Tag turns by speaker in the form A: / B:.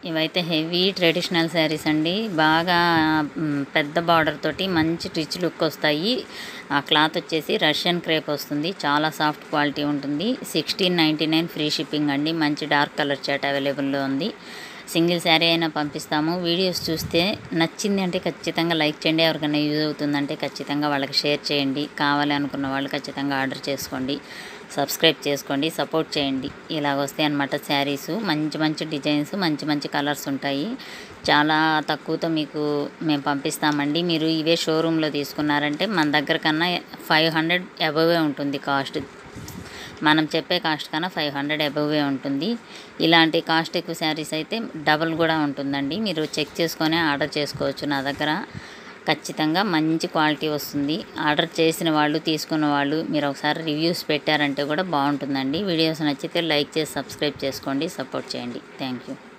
A: ఇవైతే heavy traditional saris అండి బాగా మ్, పెద్ద బార్డర్ తోటి మంచి రిచ్ లుక్ వస్తాయి ఆ క్లాత్ వచ్చేసి రష్యన్ క్రేప్ వస్తుంది చాలా సాఫ్ట్ క్వాలిటీ ఉంటుంది sixteen ninety nine free shipping అండి మంచి డార్క్ కలర్ చాట్ అవైలబుల్లో ఉంది సింగిల్ శారీ అయినా పంపిస్తాము వీడియోస్ చూస్తే నచ్చింది అంటే ఖచ్చితంగా లైక్ చేయండి ఎవరికైనా యూజ్ అవుతుందంటే ఖచ్చితంగా వాళ్ళకి షేర్ చేయండి కావాలి అనుకున్న వాళ్ళు ఖచ్చితంగా ఆర్డర్ చేసుకోండి సబ్స్క్రైబ్ చేసుకోండి సపోర్ట్ చేయండి ఇలాగ వస్తాయి అనమాట శారీస్ మంచి మంచి డిజైన్స్ మంచి మంచి కలర్స్ ఉంటాయి చాలా తక్కువతో మీకు మేము పంపిస్తామండి మీరు ఇవే షోరూంలో తీసుకున్నారంటే మన దగ్గర కన్నా ఫైవ్ హండ్రెడ్ అబవే ఉంటుంది కాస్ట్ మనం చెప్పే కాస్ట్ కన్నా ఫైవ్ హండ్రెడ్ అబవ్వే ఉంటుంది ఇలాంటి కాస్ట్ ఎక్కువ శారీస్ అయితే డబుల్ కూడా ఉంటుందండి మీరు చెక్ చేసుకొని ఆర్డర్ చేసుకోవచ్చు నా దగ్గర ఖచ్చితంగా మంచి క్వాలిటీ వస్తుంది ఆర్డర్ చేసిన వాళ్ళు తీసుకున్న వాళ్ళు మీరు ఒకసారి రివ్యూస్ పెట్టారంటే కూడా బాగుంటుందండి వీడియోస్ నచ్చితే లైక్ చేసి సబ్స్క్రైబ్ చేసుకోండి సపోర్ట్ చేయండి థ్యాంక్ యూ